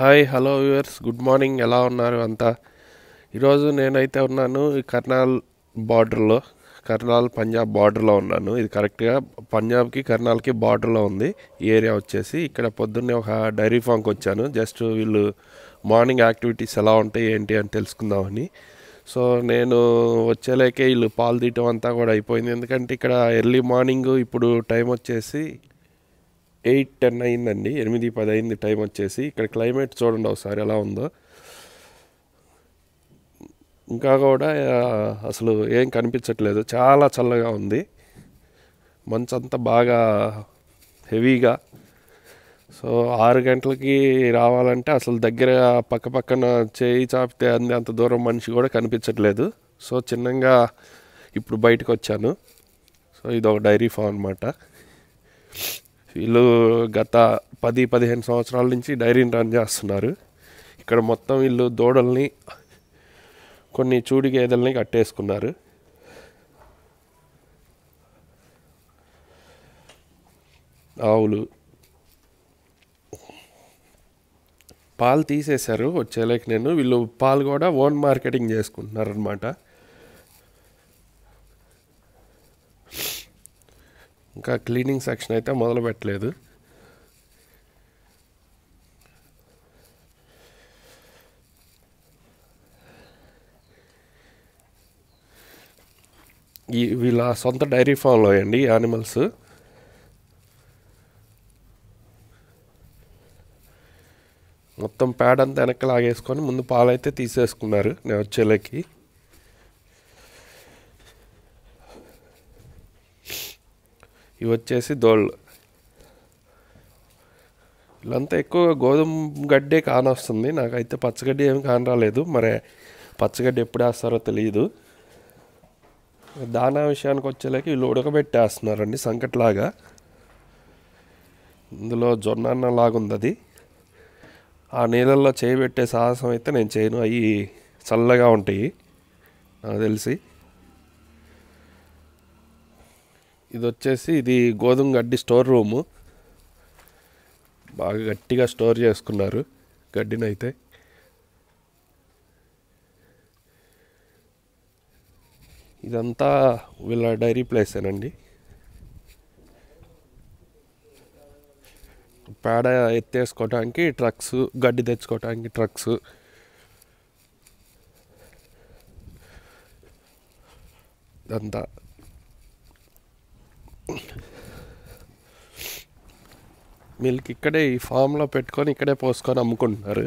hi hello viewers good morning ఎలా ఉన్నారు అంతా ఈరోజు నేనైతే ఉన్నాను ఈ కర్నాల్ బార్డర్లో కర్నాల్ పంజాబ్ బార్డర్లో ఉన్నాను ఇది కరెక్ట్గా పంజాబ్కి కర్నాల్కి బార్డర్లో ఉంది ఈ ఏరియా వచ్చేసి ఇక్కడ పొద్దున్నే ఒక డైరీ ఫామ్కి వచ్చాను జస్ట్ వీళ్ళు మార్నింగ్ యాక్టివిటీస్ ఎలా ఉంటాయి ఏంటి అని తెలుసుకుందామని సో నేను వచ్చేలేకే వీళ్ళు పాలు తీయటం అంతా కూడా అయిపోయింది ఎందుకంటే ఇక్కడ ఎర్లీ మార్నింగ్ ఇప్పుడు టైం వచ్చేసి ఎయిట్ టెన్ అయిందండి ఎనిమిది పది అయింది టైం వచ్చేసి ఇక్కడ క్లైమేట్ చూడండి ఒకసారి ఎలా ఉందో ఇంకా కూడా ఆ, అసలు ఏం కనిపించట్లేదు చాలా చల్లగా ఉంది మంచు అంతా బాగా హెవీగా సో ఆరు గంటలకి రావాలంటే అసలు దగ్గర పక్క పక్కన చేయి చాపితే అంది అంత దూరం మనిషి కూడా కనిపించట్లేదు సో చిన్నగా ఇప్పుడు బయటకు వచ్చాను సో ఇది ఒక డైరీ ఫామ్ అనమాట వీళ్ళు గత పది పదిహేను సంవత్సరాల నుంచి డైరీని రన్ చేస్తున్నారు ఇక్కడ మొత్తం వీళ్ళు దూడల్ని కొన్ని చూడి గేదెల్ని కట్టేసుకున్నారు ఆవులు పాలు తీసేశారు వచ్చేలేక నేను వీళ్ళు పాలు కూడా ఓన్ మార్కెటింగ్ చేసుకుంటున్నారు అనమాట ఇంకా క్లీనింగ్ సెక్షన్ అయితే మొదలు పెట్టలేదు ఈ వీళ్ళ సొంత డైరీ ఫామ్లో అండి యానిమల్స్ మొత్తం ప్యాడ్ అంతా వెనక్కి లాగేసుకొని ముందు పాలైతే తీసేసుకున్నారు నేను వచ్చేలేకి ఇవి వచ్చేసి దోళ్ళు వీళ్ళంతా ఎక్కువ గోధుమ గడ్డే కానొస్తుంది నాకైతే పచ్చగడ్డి ఏమి కానరాలేదు మరి పచ్చగడ్డి ఎప్పుడు వేస్తారో తెలియదు దానా విషయానికి వచ్చేలాకి వీళ్ళు ఉడకబెట్టేస్తున్నారండి సంకట్లాగా ఇందులో జొన్న అన్న లాగుంది అది ఆ నీళ్ళల్లో చేయబెట్టే సాహసం అయితే నేను చేయను అవి చల్లగా ఉంటాయి నాకు తెలిసి ఇది వచ్చేసి ఇది గోధుమ గడ్డి స్టోర్ రూము బాగా గట్టిగా స్టోర్ చేసుకున్నారు గడ్డినైతే ఇదంతా వీళ్ళ డైరీ ప్లేసేనండి పేడ ఎత్తేసుకోవటానికి ట్రక్స్ గడ్డి తెచ్చుకోవటానికి ట్రక్స్ ఇదంతా మిల్క్ ఇక్కడే ఈ ఫామ్లో పెట్టుకొని ఇక్కడే పోసుకొని అమ్ముకుంటున్నారు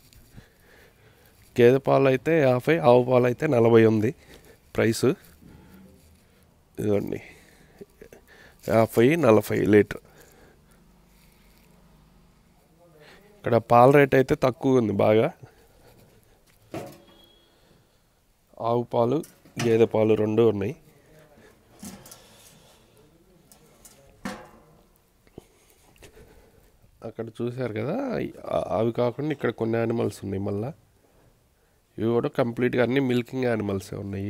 గేదె పాలు అయితే యాభై ఆవు పాలు అయితే నలభై ఉంది ప్రైస్ ఇదిగోండి యాభై నలభై లీటర్ ఇక్కడ పాల రేట్ అయితే తక్కువ ఉంది బాగా ఆవు పాలు గేదె పాలు రెండు ఉన్నాయి అక్కడ చూశారు కదా ఆ- అవి కాకుండా ఇక్కడ కొన్ని యానిమల్స్ ఉన్నాయి మళ్ళా ఇవి కూడా కంప్లీట్గా అన్ని మిల్కింగ్ యానిమల్సే ఉన్నాయి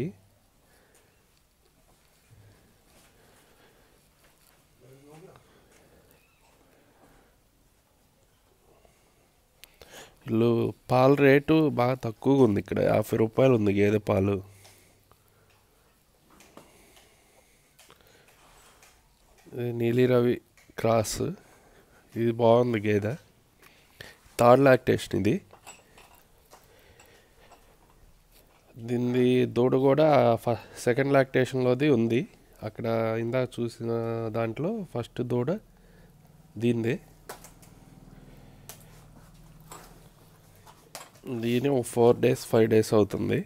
వీళ్ళు పాల రేటు బాగా తక్కువగా ఉంది ఇక్కడ యాభై రూపాయలు ఉంది గేదె పాలు ఇది నీలి రవి క్రాస్ ఇది బాగుంది గేదె థర్డ్ లాక్టేషన్ ఇది దీనిది దూడ కూడా ఫ సెకండ్ లాక్టేషన్లోది ఉంది అక్కడ ఇందాక చూసిన దాంట్లో ఫస్ట్ దూడ దీనిదే దీని ఒక ఫోర్ డేస్ ఫైవ్ డేస్ అవుతుంది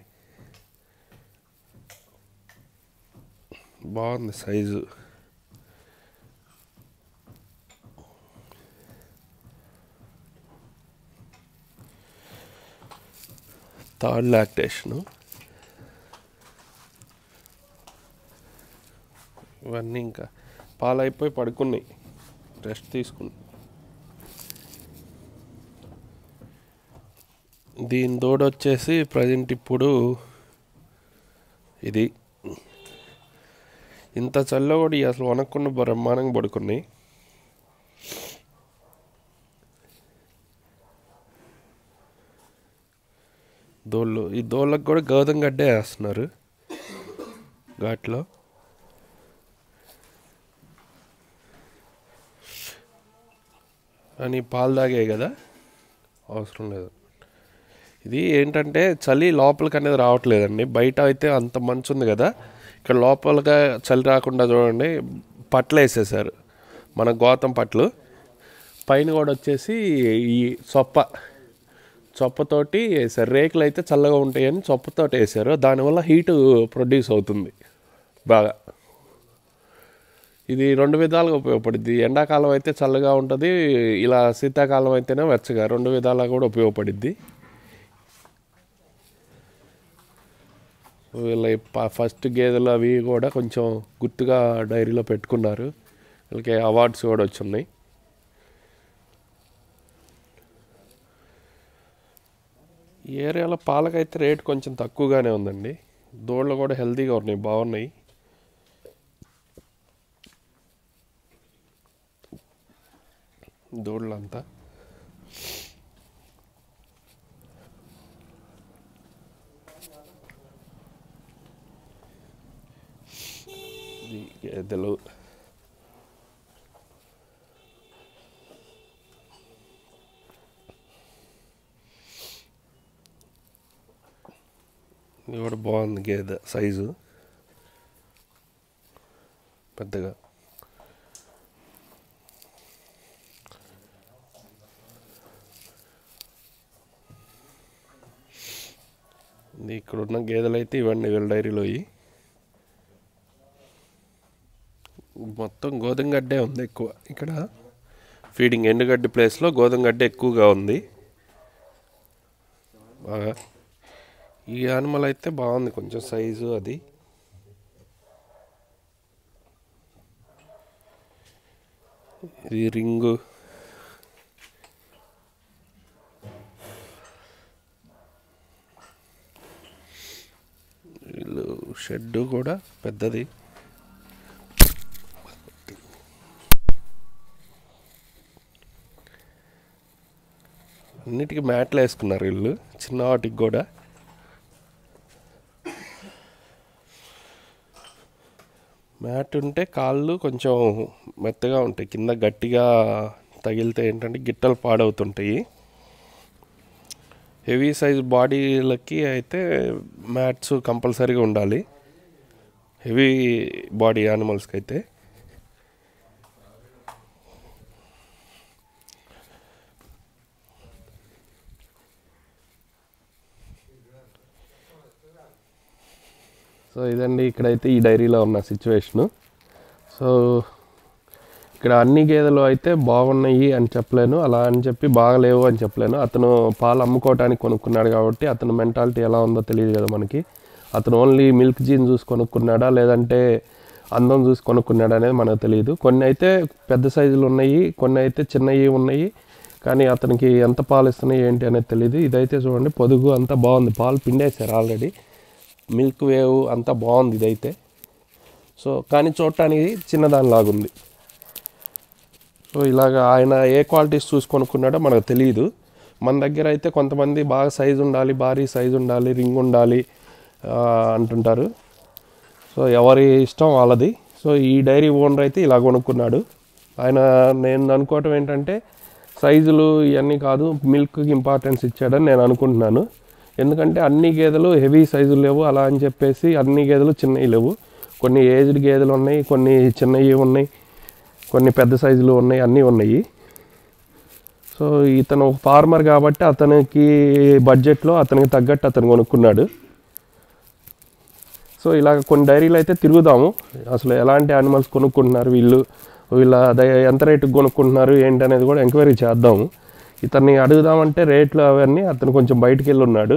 బాగుంది సైజు థర్డ్ లాక్టేషను ఇవన్నీ ఇంకా పాలు అయిపోయి పడుకున్నాయి రెస్ట్ తీసుకున్నాయి దీని దూడ వచ్చేసి ప్రజెంట్ ఇప్పుడు ఇది ఇంత చల్ల కూడా ఇవి అసలు వనకుండా బ్రహ్మాండంగా పడుకున్నాయి దోళ్ళు ఈ దోళ్ళకు కూడా గోధుమ గడ్డే వేస్తున్నారు ఘాట్లో అని పాలు తాగాయి కదా అవసరం లేదు ఇది ఏంటంటే చలి లోపలికి అనేది రావట్లేదండి బయట అయితే అంత మంచు ఉంది కదా ఇక్కడ లోపలగా చలి రాకుండా చూడండి పట్లు వేసేసారు మన గోతం పట్లు పైన కూడా వచ్చేసి ఈ చొప్ప చొప్పతోటి వేసారు రేకులు అయితే చల్లగా ఉంటాయని చొప్పతోటి వేసారు దానివల్ల హీటు ప్రొడ్యూస్ అవుతుంది బాగా ఇది రెండు విధాలుగా ఉపయోగపడుద్ది ఎండాకాలం అయితే చల్లగా ఉంటుంది ఇలా శీతాకాలం అయితేనే వెచ్చగా రెండు విధాలుగా కూడా ఉపయోగపడుద్ది వీళ్ళ ప- ఫస్ట్ గేదెలు అవి కూడా కొంచెం గుర్తుగా డైరీలో పెట్టుకున్నారు వీళ్ళకి అవార్డ్స్ కూడా వచ్చున్నాయి ఈ ఏరియాలో పాలకైతే రేట్ కొంచెం తక్కువగానే ఉందండి దూడలు కూడా హెల్తీగా ఉన్నాయి బాగున్నాయి దూడలంతా ఇది గేదెలు ఇది కూడా బాగుంది గేదె సైజు పెద్దగా ఇది ఇక్కడ ఉన్న గేదెలు అయితే ఇవన్నీ వీళ్ళ డైరీలో ఇవి మొత్తం గోధుమ గడ్డే ఉంది ఎక్కువ ఇక్కడ ఫీడింగ్ ఎండుగడ్డి ప్లేస్లో గోధుమ గడ్డ ఎక్కువగా ఉంది బాగా ఈ యానిమల్ అయితే బాగుంది కొంచెం సైజు అది ఇది రింగు వీళ్ళు షెడ్ కూడా పెద్దది అన్నిటికీ మ్యాట్లు వేసుకున్నారు వీళ్ళు చిన్న వాటికి కూడా మ్యాట్ ఉంటే కాళ్ళు కొంచెం మెత్తగా ఉంటాయి కింద గట్టిగా తగిలితే ఏంటంటే గిట్టలు పాడవుతుంటాయి హెవీ సైజ్ బాడీలకి అయితే మ్యాట్స్ కంపల్సరీగా ఉండాలి హెవీ బాడీ యానిమల్స్కి అయితే సో ఇదండి ఇక్కడైతే ఈ డైరీలో ఉన్న సిచ్యువేషను సో ఇక్కడ అన్ని గేదెలు అయితే బాగున్నాయి అని చెప్పలేను అలా అని చెప్పి బాగలేవు అని చెప్పలేను అతను పాలు అమ్ముకోవటానికి కొనుక్కున్నాడు కాబట్టి అతని మెంటాలిటీ ఎలా ఉందో తెలియదు కదా మనకి అతను ఓన్లీ మిల్క్ జీన్ చూసి కొనుక్కున్నాడా లేదంటే అందం చూసి కొనుక్కున్నాడా అనేది మనకు తెలియదు కొన్ని అయితే పెద్ద సైజులు ఉన్నాయి కొన్ని అయితే చిన్నవి ఉన్నాయి కానీ అతనికి ఎంత పాలు ఇస్తున్నాయి ఏంటి అనేది తెలియదు ఇదైతే చూడండి పొదుగు అంతా బాగుంది పాలు పిండేశారు ఆల్రెడీ మిల్క్ వేవ్ అంతా బాగుంది ఇదైతే సో కానీ చూడటానికి చిన్నదానిలాగుంది సో ఇలాగ ఆయన ఏ క్వాలిటీస్ చూసి కొనుక్కున్నాడో మనకు తెలియదు మన దగ్గర అయితే కొంతమంది బాగా సైజు ఉండాలి భారీ సైజు ఉండాలి రింగ్ ఉండాలి ఆ, అంటుంటారు సో ఎవరి ఇష్టం వాళ్ళది సో ఈ డైరీ ఓనర్ అయితే ఇలా కొనుక్కున్నాడు ఆయన నేను అనుకోవటం ఏంటంటే సైజులు ఇవన్నీ కాదు మిల్క్కి ఇంపార్టెన్స్ ఇచ్చాడని నేను అనుకుంటున్నాను ఎందుకంటే అన్ని గేదెలు హెవీ సైజులు లేవు అలా అని చెప్పేసి అన్ని గేదెలు చిన్నవి లేవు కొన్ని ఏజ్డ్ గేదెలు ఉన్నాయి కొన్ని చిన్నవి ఉన్నాయి కొన్ని పెద్ద సైజులు ఉన్నాయి అన్నీ ఉన్నాయి సో ఇతను ఒక ఫార్మర్ కాబట్టి అతనికి బడ్జెట్లో అతనికి తగ్గట్టు అతను కొనుక్కున్నాడు సో ఇలాగ కొన్ని డైరీలు అయితే తిరుగుదాము అసలు ఎలాంటి యానిమల్స్ కొనుక్కుంటున్నారు వీళ్ళు వీళ్ళ ద- ఎంత రేటుకి కొనుక్కుంటున్నారు ఏంటి అనేది కూడా ఎంక్వైరీ చేద్దాము ఇతన్ని అడుగుదామంటే రేట్లు అవన్నీ అతను కొంచెం బయటికి వెళ్ళి ఉన్నాడు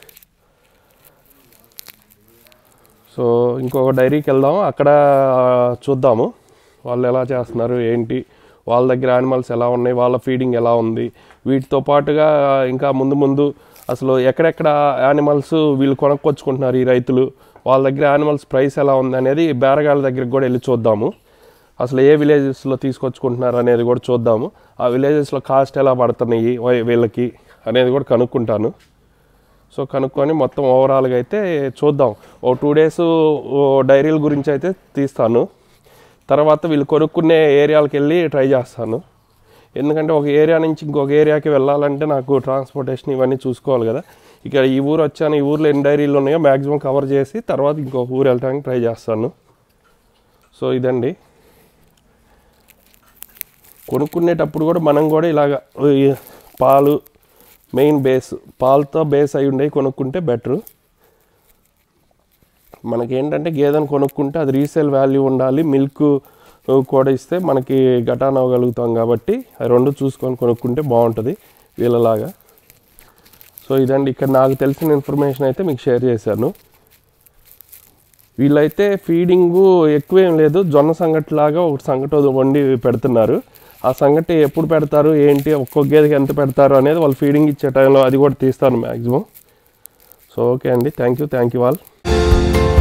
సో ఇంకొక డైరీకి వెళ్దాము అక్కడ చూద్దాము వాళ్ళు ఎలా చేస్తున్నారు ఏంటి వాళ్ళ దగ్గర యానిమల్స్ ఎలా ఉన్నాయి వాళ్ళ ఫీడింగ్ ఎలా ఉంది వీటితో పాటుగా ఇంకా ముందు ముందు అసలు ఎక్కడెక్కడ యానిమల్స్ వీళ్ళు కొనుక్కొచ్చుకుంటున్నారు ఈ రైతులు వాళ్ళ దగ్గర యానిమల్స్ ప్రైస్ ఎలా ఉంది అనేది బేరగాళ్ళ దగ్గరికి కూడా వెళ్ళి చూద్దాము అసలు ఏ విలేజెస్లో తీసుకొచ్చుకుంటున్నారు అనేది కూడా చూద్దాము ఆ విలేజెస్లో కాస్ట్ ఎలా పడుతున్నాయి వై- వీళ్ళకి అనేది కూడా కనుక్కుంటాను సో కనుక్కొని మొత్తం ఓవరాల్గా అయితే చూద్దాం ఓ టూ డేస్ డైరీల గురించి అయితే తీస్తాను తర్వాత వీళ్ళు కొనుక్కునే ఏరియాలకు వెళ్ళి ట్రై చేస్తాను ఎందుకంటే ఒక ఏరియా నుంచి ఇంకొక ఏరియాకి వెళ్ళాలంటే నాకు ట్రాన్స్పోర్టేషన్ ఇవన్నీ చూసుకోవాలి కదా ఇక్కడ ఈ ఊరు వచ్చాను ఈ ఊర్లో ఎన్ని డైరీలు ఉన్నాయో మ్యాక్సిమం కవర్ చేసి తర్వాత ఇంకొక ఊరు వెళ్ళడానికి ట్రై చేస్తాను సో ఇదండి కొనుక్కునేటప్పుడు కూడా మనం కూడా ఇలాగ ఈ పాలు మెయిన్ బేస్ పాలతో బేస్ అయి ఉండేవి కొనుక్కుంటే బెటరు మనకేంటంటే గేదెను కొనుక్కుంటే అది రీసేల్ వాల్యూ ఉండాలి మిల్క్ కూడా ఇస్తే మనకి గటాన్ అవ్వగలుగుతాం కాబట్టి ఆ రెండు చూసుకొని కొనుక్కుంటే బాగుంటుంది వీళ్ళలాగా సో ఇదండి ఇక్కడ నాకు తెలిసిన ఇన్ఫర్మేషన్ అయితే మీకు షేర్ చేశాను వీళ్ళైతే ఫీడింగు ఎక్కువేం లేదు జొన్న సంగటిలాగా ఒక సంగటి వండి పెడుతున్నారు ఆ సంగటి ఎప్పుడు పెడతారు ఏంటి ఒక్కొక్క గేదెకి ఎంత పెడతారు అనేది వాళ్ళు ఫీడింగ్ ఇచ్చే టైంలో అది కూడా తీస్తాను మ్యాక్సిమం సో ఓకే అండి thank you thank you all